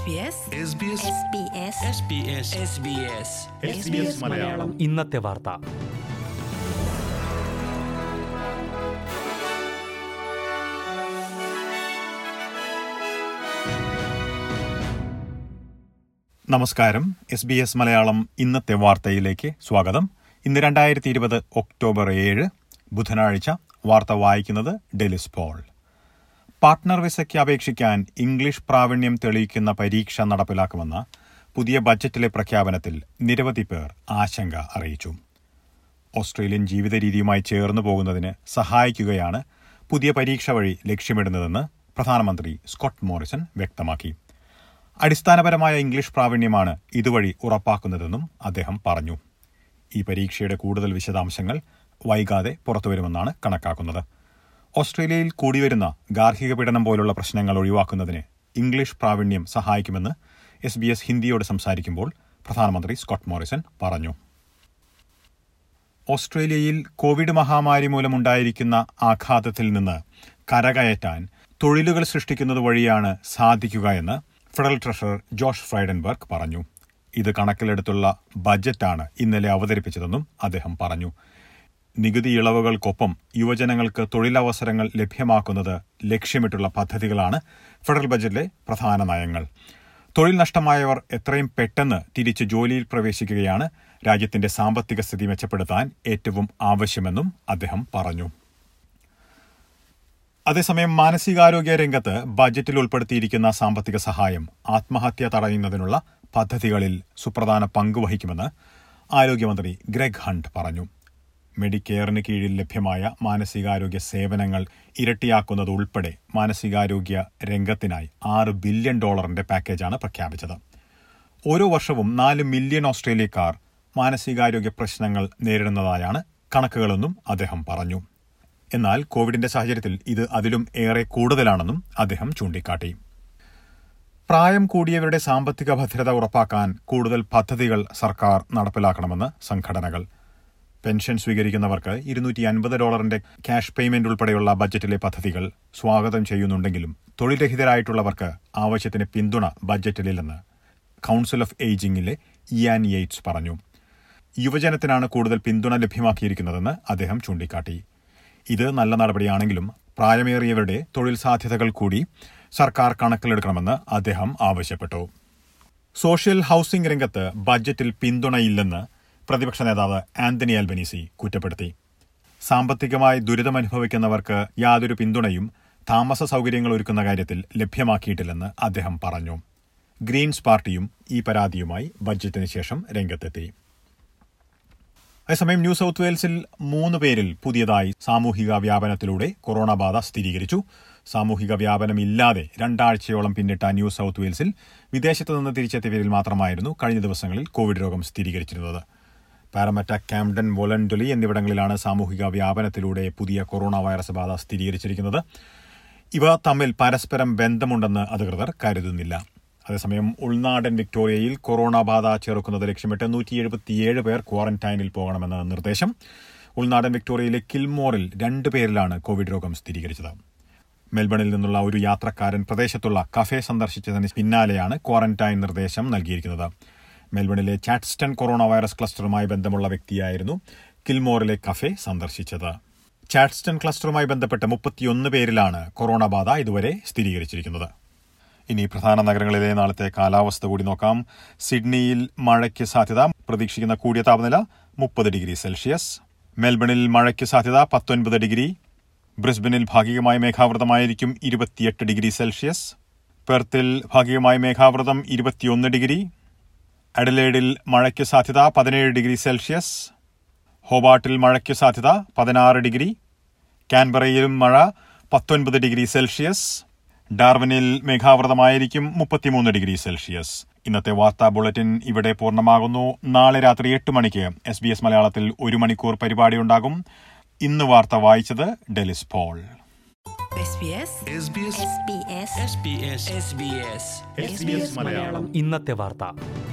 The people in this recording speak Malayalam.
മലയാളം ഇന്നത്തെ വാർത്ത നമസ്കാരം എസ് ബി എസ് മലയാളം ഇന്നത്തെ വാർത്തയിലേക്ക് സ്വാഗതം ഇന്ന് രണ്ടായിരത്തി ഇരുപത് ഒക്ടോബർ ഏഴ് ബുധനാഴ്ച വാർത്ത വായിക്കുന്നത് ഡെലിസ് പോൾ പാർട്ട്ണർ വിസയ്ക്ക് അപേക്ഷിക്കാൻ ഇംഗ്ലീഷ് പ്രാവീണ്യം തെളിയിക്കുന്ന പരീക്ഷ നടപ്പിലാക്കുമെന്ന പുതിയ ബജറ്റിലെ പ്രഖ്യാപനത്തിൽ നിരവധി പേർ ആശങ്ക അറിയിച്ചു ഓസ്ട്രേലിയൻ ജീവിത രീതിയുമായി ചേർന്നു പോകുന്നതിന് സഹായിക്കുകയാണ് പുതിയ പരീക്ഷ വഴി ലക്ഷ്യമിടുന്നതെന്ന് പ്രധാനമന്ത്രി സ്കോട്ട് മോറിസൺ വ്യക്തമാക്കി അടിസ്ഥാനപരമായ ഇംഗ്ലീഷ് പ്രാവീണ്യമാണ് ഇതുവഴി ഉറപ്പാക്കുന്നതെന്നും അദ്ദേഹം പറഞ്ഞു ഈ പരീക്ഷയുടെ കൂടുതൽ വിശദാംശങ്ങൾ വൈകാതെ പുറത്തുവരുമെന്നാണ് കണക്കാക്കുന്നത് ഓസ്ട്രേലിയയിൽ കൂടിവരുന്ന ഗാർഹിക പീഡനം പോലുള്ള പ്രശ്നങ്ങൾ ഒഴിവാക്കുന്നതിന് ഇംഗ്ലീഷ് പ്രാവീണ്യം സഹായിക്കുമെന്ന് എസ് ബി എസ് ഹിന്ദിയോട് സംസാരിക്കുമ്പോൾ പ്രധാനമന്ത്രി സ്കോട്ട് മോറിസൺ പറഞ്ഞു ഓസ്ട്രേലിയയിൽ കോവിഡ് മഹാമാരി മൂലമുണ്ടായിരിക്കുന്ന ആഘാതത്തിൽ നിന്ന് കരകയറ്റാൻ തൊഴിലുകൾ സൃഷ്ടിക്കുന്നത് വഴിയാണ് സാധിക്കുക എന്ന് ഫെഡറൽ ട്രഷറർ ജോഷ് ഫ്രൈഡൻബർഗ് പറഞ്ഞു ഇത് കണക്കിലെടുത്തുള്ള ബജറ്റാണ് ഇന്നലെ അവതരിപ്പിച്ചതെന്നും അദ്ദേഹം പറഞ്ഞു നികുതി ഇളവുകൾക്കൊപ്പം യുവജനങ്ങൾക്ക് തൊഴിലവസരങ്ങൾ ലഭ്യമാക്കുന്നത് ലക്ഷ്യമിട്ടുള്ള പദ്ധതികളാണ് ഫെഡറൽ ബജറ്റിലെ പ്രധാന നയങ്ങൾ തൊഴിൽ നഷ്ടമായവർ എത്രയും പെട്ടെന്ന് തിരിച്ച് ജോലിയിൽ പ്രവേശിക്കുകയാണ് രാജ്യത്തിന്റെ സാമ്പത്തിക സ്ഥിതി മെച്ചപ്പെടുത്താൻ ഏറ്റവും ആവശ്യമെന്നും അദ്ദേഹം പറഞ്ഞു അതേസമയം മാനസികാരോഗ്യ രംഗത്ത് ബജറ്റിൽ ഉൾപ്പെടുത്തിയിരിക്കുന്ന സാമ്പത്തിക സഹായം ആത്മഹത്യ തടയുന്നതിനുള്ള പദ്ധതികളിൽ സുപ്രധാന പങ്ക് വഹിക്കുമെന്ന് ആരോഗ്യമന്ത്രി ഗ്രെഗ് ഹണ്ട് പറഞ്ഞു മെഡിക്കെയറിന് കീഴിൽ ലഭ്യമായ മാനസികാരോഗ്യ സേവനങ്ങൾ ഇരട്ടിയാക്കുന്നത് ഉൾപ്പെടെ മാനസികാരോഗ്യ രംഗത്തിനായി ആറ് ബില്യൺ ഡോളറിന്റെ പാക്കേജാണ് പ്രഖ്യാപിച്ചത് ഓരോ വർഷവും നാല് മില്യൺ ഓസ്ട്രേലിയക്കാർ മാനസികാരോഗ്യ പ്രശ്നങ്ങൾ നേരിടുന്നതായാണ് കണക്കുകളെന്നും അദ്ദേഹം പറഞ്ഞു എന്നാൽ കോവിഡിന്റെ സാഹചര്യത്തിൽ ഇത് അതിലും ഏറെ കൂടുതലാണെന്നും അദ്ദേഹം ചൂണ്ടിക്കാട്ടി പ്രായം കൂടിയവരുടെ സാമ്പത്തിക ഭദ്രത ഉറപ്പാക്കാൻ കൂടുതൽ പദ്ധതികൾ സർക്കാർ നടപ്പിലാക്കണമെന്ന് സംഘടനകൾ പെൻഷൻ സ്വീകരിക്കുന്നവർക്ക് ഇരുന്നൂറ്റി അൻപത് ഡോളറിന്റെ ക്യാഷ് പേയ്മെന്റ് ഉൾപ്പെടെയുള്ള ബജറ്റിലെ പദ്ധതികൾ സ്വാഗതം ചെയ്യുന്നുണ്ടെങ്കിലും തൊഴിൽ രഹിതരായിട്ടുള്ളവർക്ക് ആവശ്യത്തിന് പിന്തുണ ബജറ്റിലില്ലെന്ന് കൌൺസിൽ ഓഫ് ഏജിംഗിലെ ഇയാൻ യെയ്റ്റ്സ് പറഞ്ഞു യുവജനത്തിനാണ് കൂടുതൽ പിന്തുണ ലഭ്യമാക്കിയിരിക്കുന്നതെന്ന് അദ്ദേഹം ചൂണ്ടിക്കാട്ടി ഇത് നല്ല നടപടിയാണെങ്കിലും പ്രായമേറിയവരുടെ തൊഴിൽ സാധ്യതകൾ കൂടി സർക്കാർ കണക്കിലെടുക്കണമെന്ന് അദ്ദേഹം ആവശ്യപ്പെട്ടു സോഷ്യൽ ഹൌസിംഗ് രംഗത്ത് ബജറ്റിൽ പിന്തുണയില്ലെന്ന് പ്രതിപക്ഷ നേതാവ് ആന്റണി ആൽബനീസി കുറ്റപ്പെടുത്തി സാമ്പത്തികമായി ദുരിതമനുഭവിക്കുന്നവർക്ക് യാതൊരു പിന്തുണയും താമസ സൗകര്യങ്ങൾ ഒരുക്കുന്ന കാര്യത്തിൽ ലഭ്യമാക്കിയിട്ടില്ലെന്ന് അദ്ദേഹം പറഞ്ഞു ഗ്രീൻസ് പാർട്ടിയും ഈ പരാതിയുമായി ബജറ്റിന് ശേഷം രംഗത്തെത്തി അതേസമയം ന്യൂ സൗത്ത് വെയിൽസിൽ മൂന്ന് പേരിൽ പുതിയതായി സാമൂഹിക വ്യാപനത്തിലൂടെ കൊറോണ ബാധ സ്ഥിരീകരിച്ചു സാമൂഹിക വ്യാപനമില്ലാതെ രണ്ടാഴ്ചയോളം പിന്നിട്ട ന്യൂ സൗത്ത് വെയിൽസിൽ വിദേശത്ത് നിന്ന് തിരിച്ചെത്തിയവരിൽ മാത്രമായിരുന്നു കഴിഞ്ഞ ദിവസങ്ങളിൽ കോവിഡ് രോഗം സ്ഥിരീകരിച്ചിരുന്നത് പാരമറ്റ ക്യാംഡൻ വൊലൻഡൊലി എന്നിവിടങ്ങളിലാണ് സാമൂഹിക വ്യാപനത്തിലൂടെ പുതിയ കൊറോണ വൈറസ് ബാധ സ്ഥിരീകരിച്ചിരിക്കുന്നത് ഇവ തമ്മിൽ പരസ്പരം ബന്ധമുണ്ടെന്ന് അധികൃതർ കരുതുന്നില്ല അതേസമയം ഉൾനാടൻ വിക്ടോറിയയിൽ കൊറോണ ബാധ ചെറുക്കുന്നത് ലക്ഷ്യമിട്ട് നൂറ്റി എഴുപത്തിയേഴ് പേർ ക്വാറന്റൈനിൽ പോകണമെന്ന നിർദ്ദേശം ഉൾനാടൻ വിക്ടോറിയയിലെ കിൽമോറിൽ രണ്ടു പേരിലാണ് കോവിഡ് രോഗം സ്ഥിരീകരിച്ചത് മെൽബണിൽ നിന്നുള്ള ഒരു യാത്രക്കാരൻ പ്രദേശത്തുള്ള കഫേ സന്ദർശിച്ചതിന് പിന്നാലെയാണ് ക്വാറന്റൈൻ നിർദ്ദേശം നൽകിയിരിക്കുന്നത് മെൽബണിലെ ചാറ്റ്സ്റ്റൺ കൊറോണ വൈറസ് ക്ലസ്റ്ററുമായി ബന്ധമുള്ള വ്യക്തിയായിരുന്നു കിൽമോറിലെ കഫേ സന്ദർശിച്ചത് ചാറ്റ്സ്റ്റൺ ക്ലസ്റ്ററുമായി ബന്ധപ്പെട്ട് മുപ്പത്തിയൊന്ന് പേരിലാണ് കൊറോണ ബാധ ഇതുവരെ സ്ഥിരീകരിച്ചിരിക്കുന്നത് ഇനി പ്രധാന നഗരങ്ങളിലെ നാളത്തെ കാലാവസ്ഥ കൂടി നോക്കാം സിഡ്നിയിൽ മഴയ്ക്ക് സാധ്യത പ്രതീക്ഷിക്കുന്ന കൂടിയ താപനില മുപ്പത് ഡിഗ്രി സെൽഷ്യസ് മെൽബണിൽ മഴയ്ക്ക് സാധ്യത പത്തൊൻപത് ഡിഗ്രി ബ്രിസ്ബനിൽ ഭാഗികമായി മേഘാവൃതമായിരിക്കും ഇരുപത്തിയെട്ട് ഡിഗ്രി സെൽഷ്യസ് പെർത്തിൽ ഭാഗികമായി മേഘാവൃതം ഇരുപത്തിയൊന്ന് ഡിഗ്രി അഡലേഡിൽ മഴയ്ക്ക് സാധ്യത പതിനേഴ് ഡിഗ്രി സെൽഷ്യസ് ഹോബാട്ടിൽ മഴയ്ക്ക് സാധ്യത പതിനാറ് ഡിഗ്രി കാൻബറയിലും മഴ പത്തൊൻപത് ഡിഗ്രി സെൽഷ്യസ് ഡാർവിനിൽ മേഘാവൃതമായിരിക്കും മുപ്പത്തിമൂന്ന് ഡിഗ്രി സെൽഷ്യസ് ഇന്നത്തെ വാർത്താ ബുള്ളറ്റിൻ ഇവിടെ പൂർണ്ണമാകുന്നു നാളെ രാത്രി എട്ട് മണിക്ക് എസ് ബി എസ് മലയാളത്തിൽ ഒരു മണിക്കൂർ പരിപാടിയുണ്ടാകും ഇന്ന് വാർത്ത വായിച്ചത് ഡെലിസ് പോൾ ഇന്നത്തെ വാർത്ത